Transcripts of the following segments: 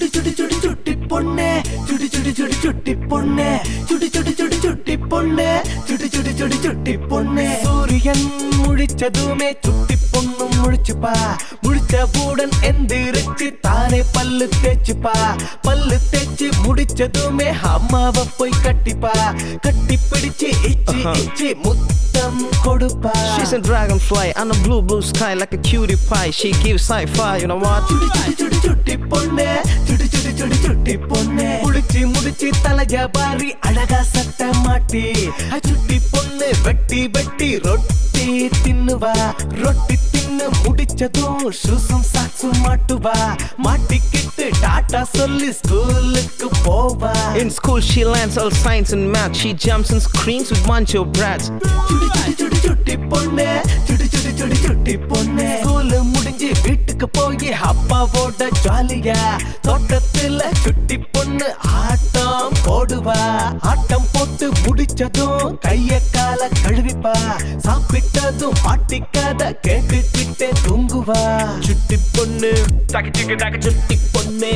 சுடி சுடி சுடி சுட்டி பொண்ணு சுடி சுடி சுடி சுட்டி பொண்ணு சுடி சுடி சுடி சுட்டி பொண்ணு சுடி சுடி சுடி சுட்டி பொண்ணு சூரியன் முழிச்சதுமே சுட்டி பொண்ணு முழிச்சுப்பா முழிச்சவுடன் எந்திரிச்சு தானே பல்லு தேய்ச்சுப்பா பல்லு தேய்ச்சு முடிச்சதுமே அம்மாவை போய் கட்டிப்பா கட்டி பிடிச்சு இச்சி இச்சி முத்தம் கொடுப்பா She's a dragonfly on a blue blue sky like a cutie pie. She gives sci-fi, you know what? சுடி சுடி சுடி சுட்டி பொண்ணு சுடி சுடி சுடி சுட்டி பொண்ணு முடிச்சு முடிச்சு தலைய பாரி அழகா சட்டை மாட்டி அ, சுட்டி பொண்ணு வெட்டி வெட்டி ரொட்டி தின்னுவா ரொட்டி தின்னு முடிச்சதும் ஷூஸும் சாக்ஸும் மாட்டுவா மாட்டிக்கிட்டு டாட்டா சொல்லி ஸ்கூலுக்கு போவா In school, she learns all science and math. She jumps and screams with bunch of brats. சுடி சுடி சுடி சுட்டி பொண்ணு சுடி சுடி சுடி சுட்டி பொண்ணு ஸ்கூல் முடிஞ்சு வீட்டுக்கு போய் அப்பாவோட ஜாலியா தோட்டத்துல சுட்டி பொண்ணு ஆட்டம் போடுவா ஆட்டம் போட்டு முடிச்சதும் கைய கால கழுவிப்பா சாப்பிட்டதும் பாட்டி கதை கேட்டுக்கிட்டே தூங்குவா சுட்டி பொண்ணு Taka chicka taka chutti ponne.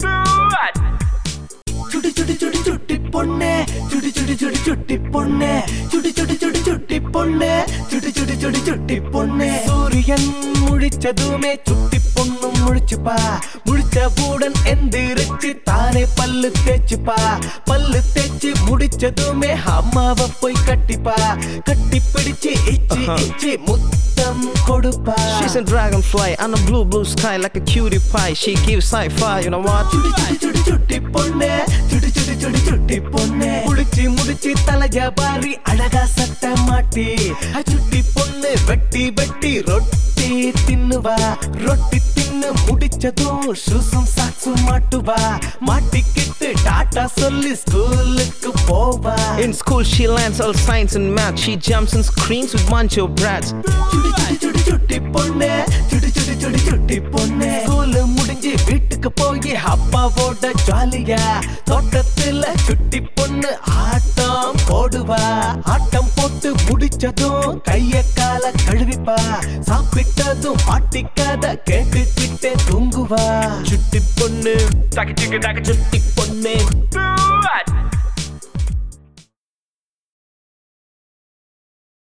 சுடி சுடி சுடி சுட்டி பொண்ணு சுடி சுடி சுடி சுட்டி பொண்ணு சுடி சுடி சுடி சுட்டி பொண்ணு சுடி சுடி சுடி சுட்டி பொண்ணு சூரியன் முழிச்சதுமே சுட்டி பொண்ணு முழிச்சுப்பா முழிச்சவுடன் எந்திரிச்சு தானே பல்லு தேய்ச்சுப்பா பல்லு தேய்ச்சு முடிச்சதுமே அம்மாவை போய் கட்டிப்பா கட்டி பிடிச்சு இச்சி இச்சி முத்தம் கொடுப்பா She's a dragonfly on a blue blue sky like a cutie pie. She gives sci-fi, you know what? சுடி சுடி சுடி சுட்டி பொண்ணு சுடி சுடி சுடி சுட்டி பொண்ணு முடிச்சு முடிச்சு தலைய பாரி அழகா சட்டை மாட்டி அ, சுட்டி பொண்ணு வெட்டி வெட்டி ரொட்டி தின்னுவா ரொட்டி தின்னு முடிச்சதும் ஷூஸும் சாக்ஸும் மாட்டுவா மாட்டிக்கிட்டு டாட்டா சொல்லி ஸ்கூலுக்கு போவா In school, she learns all science and math. She jumps and screams with bunch of brats. சுடி சுடி சுடி சுட்டி பொண்ணு சுடி சுடி சுடி சுட்டி பொண்ணு ஸ்கூல் முடிஞ்சு வீட்டுக்கு போய் அப்பாவோட ஜாலியா தோட்டத்துல சுட்டி பொண்ணு ஆட்டம் போடுவா ஆட்டம் போட்டு முடிச்சதும் கைய கால கழுவிப்பா சாப்பிட்டதும் பாட்டி கதை கேட்டுக்கிட்டே தூங்குவா சுட்டி பொண்ணு Taka chicka taka chutti ponne.